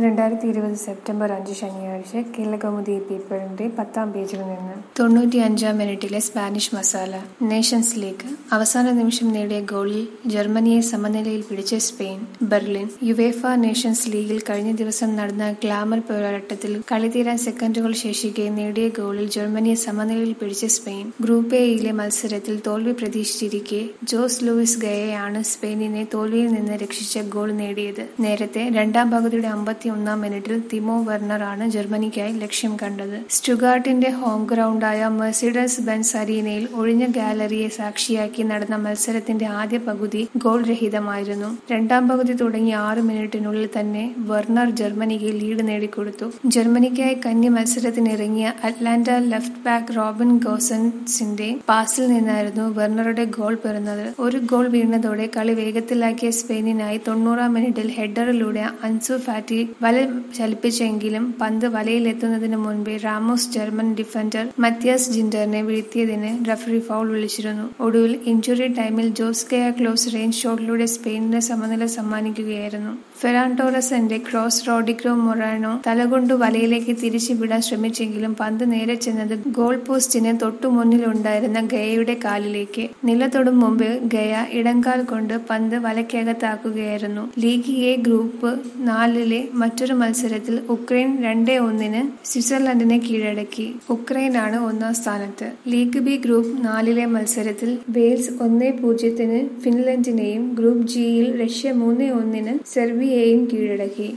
രണ്ടായിരത്തി ഇരുപത് സെപ്റ്റംബർ അഞ്ച് ശനിയാഴ്ച കേരളകൗമുദി പീപ്പിളിന്റെ പത്താം പേജിൽ നിന്ന് തൊണ്ണൂറ്റി അഞ്ചാം മിനിറ്റിലെ സ്പാനിഷ് മസാല നേഷൻസ് ലീഗ് അവസാന നിമിഷം നേടിയ ഗോളിൽ ജർമ്മനിയെ സമനിലയിൽ പിടിച്ച സ്പെയിൻ ബെർലിൻ യുവേഫ നേഷൻസ് ലീഗിൽ കഴിഞ്ഞ ദിവസം നടന്ന ഗ്ലാമർ പോരാട്ടത്തിൽ കളി തീരാൻ സെക്കൻഡുകൾ ശേഷിക്കെ നേടിയ ഗോളിൽ ജർമ്മനിയെ സമനിലയിൽ പിടിച്ച സ്പെയിൻ ഗ്രൂപ്പ് എയിലെ മത്സരത്തിൽ തോൽവി പ്രതീക്ഷിച്ചിരിക്കെ ജോസ് ലൂയിസ് ഗയയാണ് സ്പെയിനിനെ തോൽവിയിൽ നിന്ന് രക്ഷിച്ച ഗോൾ നേടിയത് നേരത്തെ രണ്ടാം പകുതിയുടെ അമ്പത്തി ഒന്നാം മിനിറ്റിൽ തിമോ വെർണർ ആണ് ജർമ്മനിക്കായി ലക്ഷ്യം കണ്ടത് സ്റ്റുഗാർട്ടിന്റെ ഹോം ഗ്രൗണ്ടായ മെർസിഡസ് ബെൻസ് അരീനയിൽ ഒഴിഞ്ഞ ഗാലറിയെ സാക്ഷിയാക്കി നടന്ന മത്സരത്തിന്റെ ആദ്യ പകുതി ഗോൾ രഹിതമായിരുന്നു രണ്ടാം പകുതി തുടങ്ങി ആറ് മിനിറ്റിനുള്ളിൽ തന്നെ വെർണർ ജർമ്മനിക്ക് ലീഡ് നേടിക്കൊടുത്തു ജർമ്മനിക്കായി കന്നി മത്സരത്തിനിറങ്ങിയ അറ്റ്ലാന്റ ലെഫ്റ്റ് ബാക്ക് റോബിൻ ഗോസൻസിന്റെ പാസിൽ നിന്നായിരുന്നു വെർണറുടെ ഗോൾ പിറന്നത് ഒരു ഗോൾ വീണതോടെ കളി വേഗത്തിലാക്കിയ സ്പെയിനിനായി തൊണ്ണൂറാം മിനിറ്റിൽ ഹെഡറിലൂടെ അൻസു ഫാറ്റി വല ചലിപ്പിച്ചെങ്കിലും പന്ത് വലയിലെത്തുന്നതിന് മുൻപേ റാമോസ് ജർമ്മൻ ഡിഫൻഡർ മത്യാസ് ജിൻഡറിനെ വീഴ്ത്തിയതിന് റഫറി ഫൗൾ വിളിച്ചിരുന്നു ഒടുവിൽ ഇഞ്ചുറി ടൈമിൽ ജോസ് കെയ ക്ലോസ് റേഞ്ച് ഷോട്ടിലൂടെ സ്പെയിനിന് സമനില സമ്മാനിക്കുകയായിരുന്നു ഫെറാൻ ടോറസിന്റെ ക്രോസ് റോഡിഗ്രോ മൊറാനോ തലകൊണ്ടു വലയിലേക്ക് തിരിച്ചു വിടാൻ ശ്രമിച്ചെങ്കിലും പന്ത് നേരെ ചെന്നത് ഗോൾ പോസ്റ്റിന് തൊട്ടു മുന്നിലുണ്ടായിരുന്ന ഗയയുടെ കാലിലേക്ക് നിലത്തൊടും മുമ്പ് ഗയ ഇടങ്കാൽ കൊണ്ട് പന്ത് വലയ്ക്കകത്താക്കുകയായിരുന്നു ലീഗ് എ ഗ്രൂപ്പ് നാലിലെ മറ്റൊരു മത്സരത്തിൽ ഉക്രൈൻ രണ്ടേ ഒന്നിന് സ്വിറ്റ്സർലൻഡിനെ കീഴടക്കി ഉക്രൈനാണ് ഒന്നാം സ്ഥാനത്ത് ലീഗ് ബി ഗ്രൂപ്പ് നാലിലെ മത്സരത്തിൽ വെയിൽസ് ഒന്നേ പൂജ്യത്തിന് ഫിൻലൻഡിനെയും ഗ്രൂപ്പ് ജിയിൽ റഷ്യ മൂന്നേ ഒന്നിന് സെർബിയയെയും കീഴടക്കി